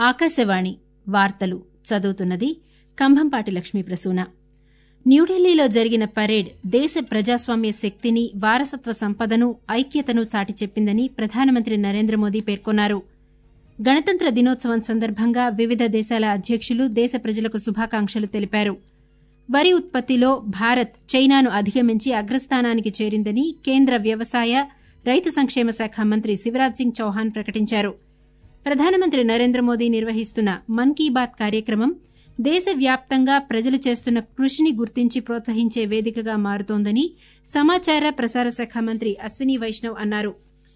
ఆకాశవాణి వార్తలు చదువుతున్నది కంభంపాటి లక్ష్మీ ప్రసూన న్యూఢిల్లీలో జరిగిన పరేడ్ దేశ ప్రజాస్వామ్య శక్తిని వారసత్వ సంపదను ఐక్యతను చాటి చెప్పిందని ప్రధానమంత్రి నరేంద్ర మోదీ పేర్కొన్నారు గణతంత్ర దినోత్సవం సందర్భంగా వివిధ దేశాల అధ్యకులు దేశ ప్రజలకు శుభాకాంక్షలు తెలిపారు వరి ఉత్పత్తిలో భారత్ చైనాను అధిగమించి అగ్రస్థానానికి చేరిందని కేంద్ర వ్యవసాయ రైతు సంక్షేమ శాఖ మంత్రి శివరాజ్ సింగ్ చౌహాన్ ప్రకటించారు ప్రధానమంత్రి నరేంద్ర మోదీ నిర్వహిస్తున్న మన్ కీ బాత్ కార్యక్రమం దేశవ్యాప్తంగా ప్రజలు చేస్తున్న కృషిని గుర్తించి ప్రోత్సహించే వేదికగా మారుతోందని సమాచార ప్రసార శాఖ మంత్రి అశ్విని వైష్ణవ్ అన్నారు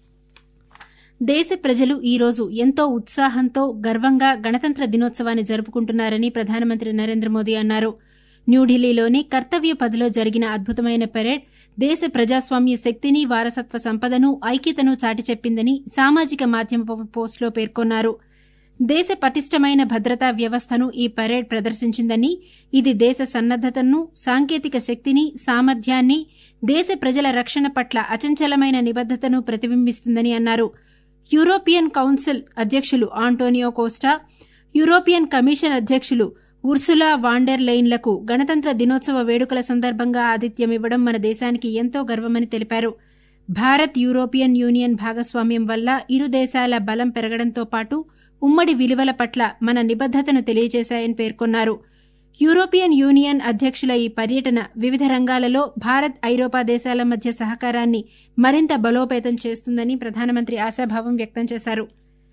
దేశ ప్రజలు ఈ రోజు ఎంతో ఉత్సాహంతో గర్వంగా గణతంత్ర దినోత్సవాన్ని జరుపుకుంటున్నారని ప్రధానమంత్రి నరేంద్ర మోదీ అన్నారు న్యూఢిల్లీలోని కర్తవ్య పథ్లో జరిగిన అద్భుతమైన పెరేడ్ దేశ ప్రజాస్వామ్య శక్తిని వారసత్వ సంపదను ఐక్యతను చాటి చెప్పిందని సామాజిక మాధ్యమ పోస్టులో పేర్కొన్నారు దేశ పటిష్టమైన భద్రతా వ్యవస్థను ఈ పరేడ్ ప్రదర్శించిందని ఇది దేశ సన్నద్దతను సాంకేతిక శక్తిని సామర్థ్యాన్ని దేశ ప్రజల రక్షణ పట్ల అచంచలమైన నిబద్దతను ప్రతిబింబిస్తుందని అన్నారు యూరోపియన్ కౌన్సిల్ అధ్యకులు ఆంటోనియో కోస్టా యూరోపియన్ కమిషన్ అధ్యకులు ఉర్సులా వాండెర్ లెయిన్లకు గణతంత్ర దినోత్సవ వేడుకల సందర్భంగా ఆతిథ్యమివ్వడం మన దేశానికి ఎంతో గర్వమని తెలిపారు భారత్ యూరోపియన్ యూనియన్ భాగస్వామ్యం వల్ల ఇరు దేశాల బలం పెరగడంతో పాటు ఉమ్మడి విలువల పట్ల మన నిబద్దతను తెలియజేశాయని పేర్కొన్నారు యూరోపియన్ యూనియన్ అధ్యకుల ఈ పర్యటన వివిధ రంగాలలో భారత్ ఐరోపా దేశాల మధ్య సహకారాన్ని మరింత బలోపేతం చేస్తుందని ప్రధానమంత్రి ఆశాభావం వ్యక్తం చేశారు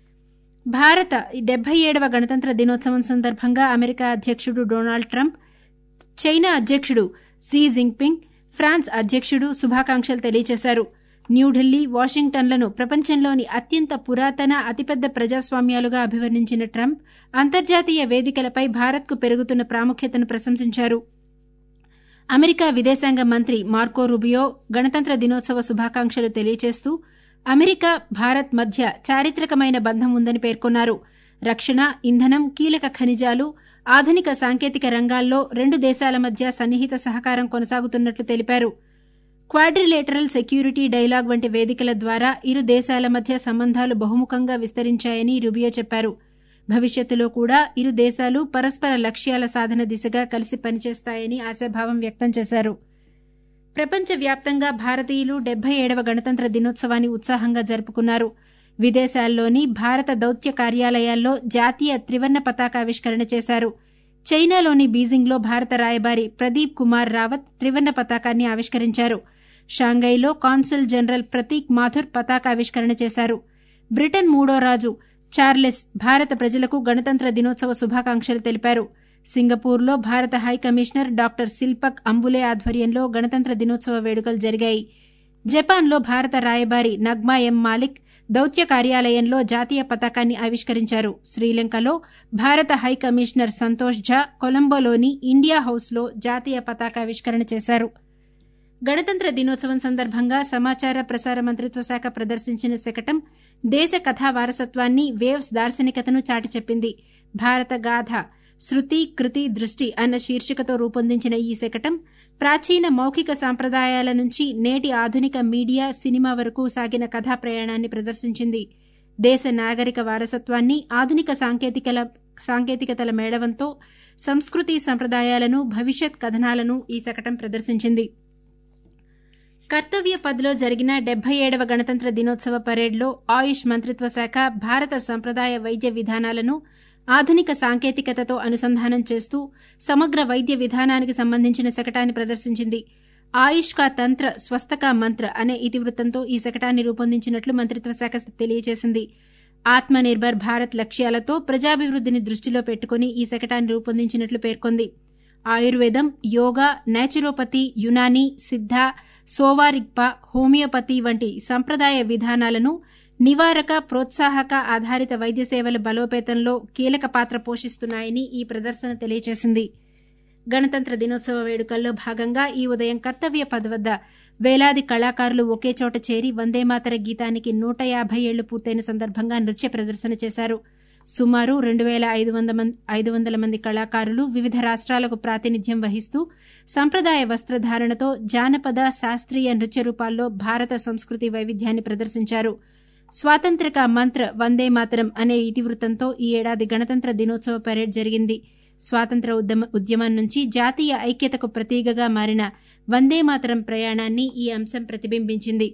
భారత డెబ్బై ఏడవ గణతంత్ర దినోత్సవం సందర్భంగా అమెరికా అధ్యకుడు డొనాల్డ్ ట్రంప్ చైనా అధ్యకుడు జీ జింగ్పింగ్ ఫ్రాన్స్ అధ్యకుడు శుభాకాంక్షలు తెలియజేశారు న్యూఢిల్లీ వాషింగ్టన్లను ప్రపంచంలోని అత్యంత పురాతన అతిపెద్ద ప్రజాస్వామ్యాలుగా అభివర్ణించిన ట్రంప్ అంతర్జాతీయ వేదికలపై భారత్కు పెరుగుతున్న ప్రాముఖ్యతను ప్రశంసించారు అమెరికా విదేశాంగ మంత్రి మార్కో రుబియో గణతంత్ర దినోత్సవ శుభాకాంక్షలు తెలియజేస్తూ అమెరికా భారత్ మధ్య చారిత్రకమైన బంధం ఉందని పేర్కొన్నారు రక్షణ ఇంధనం కీలక ఖనిజాలు ఆధునిక సాంకేతిక రంగాల్లో రెండు దేశాల మధ్య సన్నిహిత సహకారం కొనసాగుతున్నట్లు తెలిపారు క్వాడ్రిలేటరల్ సెక్యూరిటీ డైలాగ్ వంటి వేదికల ద్వారా ఇరు దేశాల మధ్య సంబంధాలు బహుముఖంగా విస్తరించాయని రుబియో చెప్పారు భవిష్యత్తులో కూడా ఇరు దేశాలు పరస్పర లక్ష్యాల సాధన దిశగా కలిసి పనిచేస్తాయని ఆశాభావం వ్యక్తం చేశారు ప్రపంచవ్యాప్తంగా భారతీయులు డెబ్బై ఏడవ గణతంత్ర దినోత్సవాన్ని ఉత్సాహంగా జరుపుకున్నారు విదేశాల్లోని భారత దౌత్య కార్యాలయాల్లో జాతీయ త్రివర్ణ పతాకావిష్కరణ చేశారు చైనాలోని బీజింగ్లో భారత రాయబారి ప్రదీప్ కుమార్ రావత్ త్రివర్ణ పతాకాన్ని ఆవిష్కరించారు షాంఘైలో కాన్సుల్ జనరల్ ప్రతీక్ మాథుర్ పతాకావిష్కరణ చేశారు బ్రిటన్ మూడో రాజు చార్లెస్ భారత ప్రజలకు గణతంత్ర దినోత్సవ శుభాకాంక్షలు తెలిపారు సింగపూర్లో భారత high commissioner doctor Shilpak Ambule ఆధ్వర్యంలో గణతంత్ర దినోత్సవ వేడుకలు జరిగాయి జపాన్లో భారత రాయబారి నగ్మా ఎం మాలిక్ దౌత్య కార్యాలయంలో జాతీయ పతాకాన్ని ఆవిష్కరించారు శ్రీలంకలో భారత హై కమిషనర్ సంతోష్ ఝా కొలంబోలోని ఇండియా హౌస్లో జాతీయ పతాకావిష్కరణ చేశారు గణతంత్ర దినోత్సవం సందర్భంగా సమాచార ప్రసార మంత్రిత్వ శాఖ ప్రదర్శించిన శకటం దేశ కథా వారసత్వాన్ని వేవ్స్ దార్శనికతను చాటి చెప్పింది భారత గాథ శృతి కృతి దృష్టి అన్న శీర్షికతో రూపొందించిన ఈ శకటం ప్రాచీన మౌఖిక సాంప్రదాయాల నుంచి నేటి ఆధునిక మీడియా సినిమా వరకు సాగిన కథా ప్రయాణాన్ని ప్రదర్శించింది దేశ నాగరిక వారసత్వాన్ని ఆధునిక సాంకేతికల సాంకేతికతల మేళవంతో సంస్కృతి సంప్రదాయాలను భవిష్యత్ కథనాలను ఈ శకటం ప్రదర్శించింది కర్తవ్య పథ్లో జరిగిన డెబ్బై ఏడవ గణతంత్ర దినోత్సవ పరేడ్లో ఆయుష్ మంత్రిత్వ శాఖ భారత సంప్రదాయ వైద్య విధానాలను ఆధునిక సాంకేతికతతో అనుసంధానం చేస్తూ సమగ్ర వైద్య విధానానికి సంబంధించిన శకటాన్ని ప్రదర్శించింది ఆయుష్ కా తంత్ర స్వస్థకా మంత్ర అనే ఇతివృత్తంతో ఈ శకటాన్ని రూపొందించినట్లు మంత్రిత్వ శాఖ తెలియజేసింది ఆత్మ నిర్భర్ భారత్ లక్ష్యాలతో ప్రజాభివృద్దిని దృష్టిలో పెట్టుకుని ఈ శకటాన్ని రూపొందించినట్లు పేర్కొంది ఆయుర్వేదం యోగా నేచురోపతి యునాని సిద్ధ సోవారిగ్ప హోమియోపతి వంటి సంప్రదాయ విధానాలను నివారక ప్రోత్సాహక ఆధారిత వైద్య సేవల బలోపేతంలో కీలక పాత్ర పోషిస్తున్నాయని ఈ ప్రదర్శన తెలియజేసింది గణతంత్ర దినోత్సవ వేడుకల్లో భాగంగా ఈ ఉదయం కర్తవ్య పద్ వద్ద వేలాది కళాకారులు ఒకే చోట చేరి వందేమాతర గీతానికి నూట యాభై ఏళ్లు పూర్తయిన సందర్భంగా నృత్య ప్రదర్శన చేశారు సుమారు రెండు వేల ఐదు వందల మంది కళాకారులు వివిధ రాష్ట్రాలకు ప్రాతినిధ్యం వహిస్తూ సంప్రదాయ వస్త్రధారణతో జానపద శాస్త్రీయ నృత్య రూపాల్లో భారత సంస్కృతి వైవిధ్యాన్ని ప్రదర్శించారు స్వాతంత్రక మంత్ర వందే మాతరం అనే ఇతివృత్తంతో ఈ ఏడాది గణతంత్ర దినోత్సవ పరేడ్ జరిగింది స్వాతంత్ర ఉద్యమ ఉద్యమం నుంచి జాతీయ ఐక్యతకు ప్రతీకగా మారిన వందే మాతరం ప్రయాణాన్ని ఈ అంశం ప్రతిబింబించింది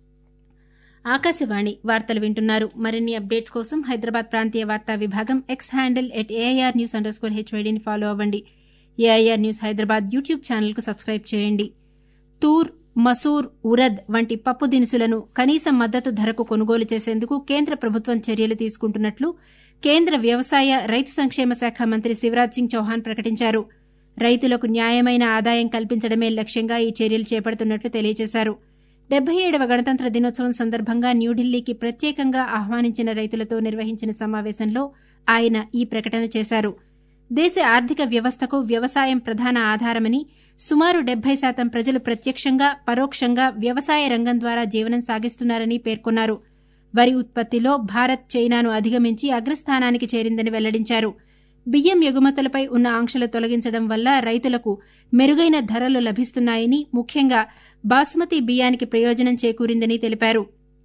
ఆకాశవాణి వార్తలు వింటున్నారు మరిన్ని అప్డేట్స్ కోసం హైదరాబాద్ ప్రాంతీయ వార్తా విభాగం X handle at AIR news underscore హెచ్వైడీని ఫాలో అవ్వండి ఏఐఆర్ న్యూస్ హైదరాబాద్ యూట్యూబ్ ఛానల్కు సబ్స్క్రైబ్ చేయండి తూర్ మసూర్ ఉరద్ వంటి పప్పు దినుసులను కనీస మద్దతు ధరకు కొనుగోలు చేసేందుకు కేంద్ర ప్రభుత్వం చర్యలు తీసుకుంటున్నట్లు కేంద్ర వ్యవసాయ రైతు సంక్షేమ శాఖ మంత్రి శివరాజ్ సింగ్ చౌహాన్ ప్రకటించారు రైతులకు న్యాయమైన ఆదాయం కల్పించడమే లక్ష్యంగా ఈ చర్యలు చేపడుతున్నట్లు తెలియజేశారు డెబ్బై ఏడవ గణతంత్ర దినోత్సవం సందర్భంగా న్యూఢిల్లీకి ప్రత్యేకంగా ఆహ్వానించిన రైతులతో నిర్వహించిన సమావేశంలో ఆయన ఈ ప్రకటన చేశారు దేశ ఆర్థిక వ్యవస్థకు వ్యవసాయం ప్రధాన ఆధారమని సుమారు డెబ్బై శాతం ప్రజలు ప్రత్యక్షంగా పరోక్షంగా వ్యవసాయ రంగం ద్వారా జీవనం సాగిస్తున్నారని పేర్కొన్నారు వరి ఉత్పత్తిలో భారత్ చైనాను అధిగమించి అగ్రస్థానానికి చేరిందని వెల్లడించారు బియ్యం ఎగుమతులపై ఉన్న ఆంక్షలు తొలగించడం వల్ల రైతులకు మెరుగైన ధరలు లభిస్తున్నాయని ముఖ్యంగా బాస్మతి బియ్యానికి ప్రయోజనం చేకూరిందని తెలిపారు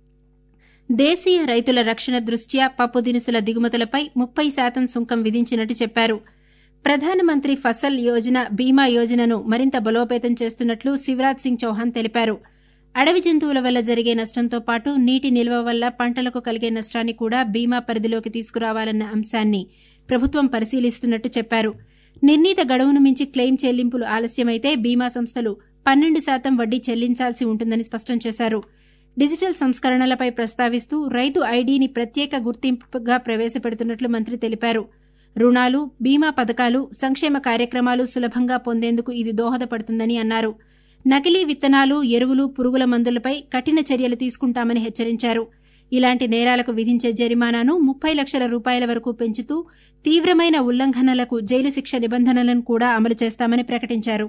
దేశీయ రైతుల రక్షణ దృష్ట్యా పప్పు దినుసుల దిగుమతులపై ముప్పై శాతం సుంకం విధించినట్టు చెప్పారు ప్రధానమంత్రి ఫసల్ యోజన బీమా యోజనను మరింత బలోపేతం చేస్తున్నట్లు శివరాజ్ సింగ్ చౌహాన్ తెలిపారు అడవి జంతువుల వల్ల జరిగే నష్టంతో పాటు నీటి నిల్వ వల్ల పంటలకు కలిగే నష్టాన్ని కూడా బీమా పరిధిలోకి తీసుకురావాలన్న అంశాన్ని ప్రభుత్వం పరిశీలిస్తున్నట్టు చెప్పారు నిర్ణీత గడువును మించి క్లెయిమ్ చెల్లింపులు ఆలస్యమైతే బీమా సంస్థలు పన్నెండు శాతం వడ్డీ చెల్లించాల్సి ఉంటుందని స్పష్టం చేశారు డిజిటల్ సంస్కరణలపై ప్రస్తావిస్తూ రైతు ఐడీని ప్రత్యేక గుర్తింపుగా ప్రవేశపెడుతున్నట్లు మంత్రి తెలిపారు రుణాలు బీమా పథకాలు సంక్షేమ కార్యక్రమాలు సులభంగా పొందేందుకు ఇది దోహదపడుతుందని అన్నారు నకిలీ విత్తనాలు ఎరువులు పురుగుల మందులపై కఠిన చర్యలు తీసుకుంటామని హెచ్చరించారు ఇలాంటి నేరాలకు విధించే జరిమానాను ముప్పై లక్షల రూపాయల వరకు పెంచుతూ తీవ్రమైన ఉల్లంఘనలకు జైలు శిక్ష నిబంధనలను కూడా అమలు చేస్తామని ప్రకటించారు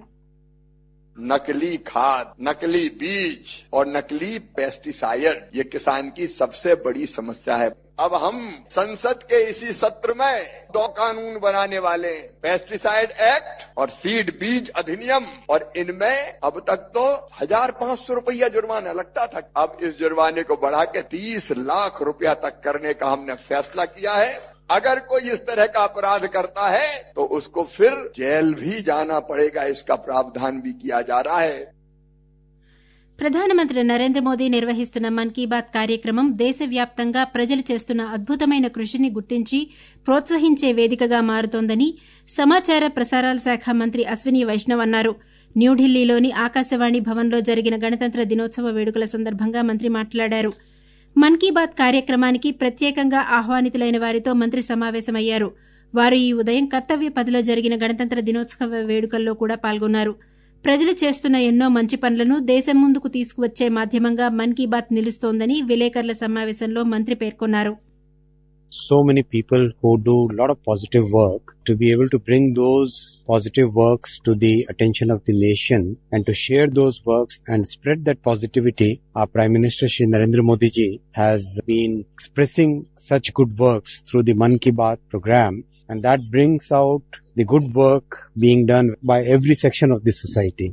नकली खाद नकली बीज और नकली पेस्टिसाइड ये किसान की सबसे बड़ी समस्या है अब हम संसद के इसी सत्र में दो कानून बनाने वाले हैं पेस्टिसाइड एक्ट और सीड बीज अधिनियम और इनमें अब तक तो हजार पांच सौ रुपया जुर्माना लगता था अब इस जुर्माने को बढ़ा के तीस लाख रुपया तक करने का हमने फैसला किया है अगर कोई इस तरह का अपराध करता है तो उसको फिर जेल भी जाना पड़ेगा इसका प्रावधान भी किया जा रहा है ప్రధానమంత్రి నరేంద్ర మోదీ నిర్వహిస్తున్న మన్ కీ బాత్ కార్యక్రమం దేశవ్యాప్తంగా ప్రజలు చేస్తున్న అద్భుతమైన కృషిని గుర్తించి ప్రోత్సహించే వేదికగా మారుతోందని సమాచార ప్రసారాల శాఖ మంత్రి అశ్విని వైష్ణవ్ అన్నారు న్యూఢిల్లీలోని ఆకాశవాణి భవన్లో జరిగిన గణతంత్ర దినోత్సవ వేడుకల సందర్భంగా మంత్రి మాట్లాడారు మన్ కీ బాత్ కార్యక్రమానికి ప్రత్యేకంగా ఆహ్వానితులైన వారితో మంత్రి సమావేశమయ్యారు వారు ఈ ఉదయం కర్తవ్య పదిలో జరిగిన గణతంత్ర దినోత్సవ వేడుకల్లో కూడా పాల్గొన్నారు ప్రజలు చేస్తున్న ఎన్నో మంచి పనులను దేశం ముందుకు తీసుకువచ్చే మాధ్యమంగా మన్ కీ బాత్ నిలుస్తోందని విలేకరుల సమావేశంలో మంత్రి పేర్కొన్నారు so many people who do a lot of positive work to be able to bring those positive works to the attention of the nation and to share those works and spread that positivity. Our Prime Minister Shri Narendra Modi ji has been expressing such good works through the Man Ki Baat program and that brings out the good work being done by every section of the society.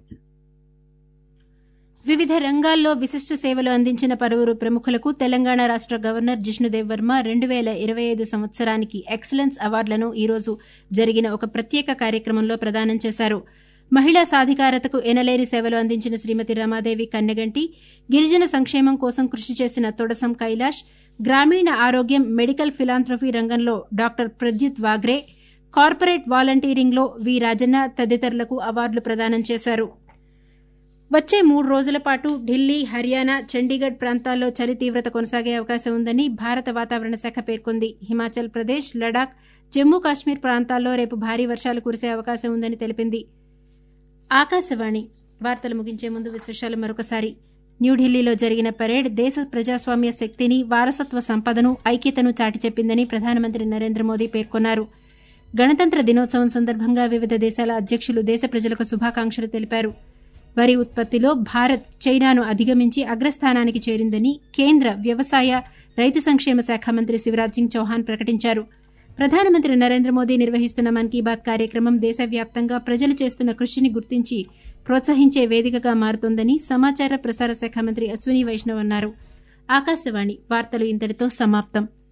వివిధ రంగాల్లో విశిష్ట సేవలు అందించిన పలువురు ప్రముఖులకు తెలంగాణ రాష్ట governor Jishnu Dev Varma రెండు వేల ఇరవై ఐదు సంవత్సరానికి ఎక్సలెన్స్ అవార్డులను ఈరోజు జరిగిన ఒక ప్రత్యేక కార్యక్రమంలో ప్రదానం చేశారు మహిళా సాధికారతకు ఎనలేని సేవలు అందించిన శ్రీమతి రమాదేవి కన్నెగంటి గిరిజన సంక్షేమం కోసం కృషి చేసిన తొడసం కైలాష్ గ్రామీణ ఆరోగ్యం మెడికల్ ఫిలాంథ్రఫీ రంగంలో డాక్టర్ ప్రద్యుత్ వాగ్రే కార్పొరేట్ వాలంటీరింగ్లో వి రాజన్న తదితరులకు అవార్డులు ప్రదానం చేశారు వచ్చే మూడు రోజుల పాటు ఢిల్లీ హర్యానా చండీగఢ్ ప్రాంతాల్లో చలి తీవ్రత కొనసాగే అవకాశం ఉందని భారత వాతావరణ శాఖ పేర్కొంది హిమాచల్ ప్రదేశ్ లడాక్ జమ్మూ కాశ్మీర్ ప్రాంతాల్లో రేపు భారీ వర్షాలు కురిసే అవకాశం ఉందని తెలిపింది ఆకాశవాణి వార్తలు ముగించే ముందు విశేషాలు మరొకసారి న్యూఢిల్లీలో జరిగిన పరేడ్ దేశ ప్రజాస్వామ్య శక్తిని వారసత్వ సంపదను ఐక్యతను చాటి చెప్పిందని ప్రధానమంత్రి నరేంద్ర మోదీ పేర్కొన్నారు గణతంత్ర దినోత్సవం సందర్భంగా వివిధ దేశాల అధ్యక్షులు దేశ ప్రజలకు శుభాకాంక్షలు తెలిపారు వరి ఉత్పత్తిలో భారత్ చైనాను అధిగమించి అగ్రస్థానానికి చేరిందని కేంద్ర వ్యవసాయ రైతు సంక్షేమ శాఖ మంత్రి శివరాజ్ సింగ్ చౌహాన్ ప్రకటించారు ప్రధానమంత్రి నరేంద్ర మోదీ నిర్వహిస్తున్న మన్ కీ బాత్ కార్యక్రమం దేశవ్యాప్తంగా ప్రజలు చేస్తున్న కృషిని గుర్తించి ప్రోత్సహించే వేదికగా మారుతోందని సమాచార ప్రసార శాఖ మంత్రి అశ్విని వైష్ణవ్ అన్నారు ఆకాశవాణి వార్తలు ఇంతటితో సమాప్తం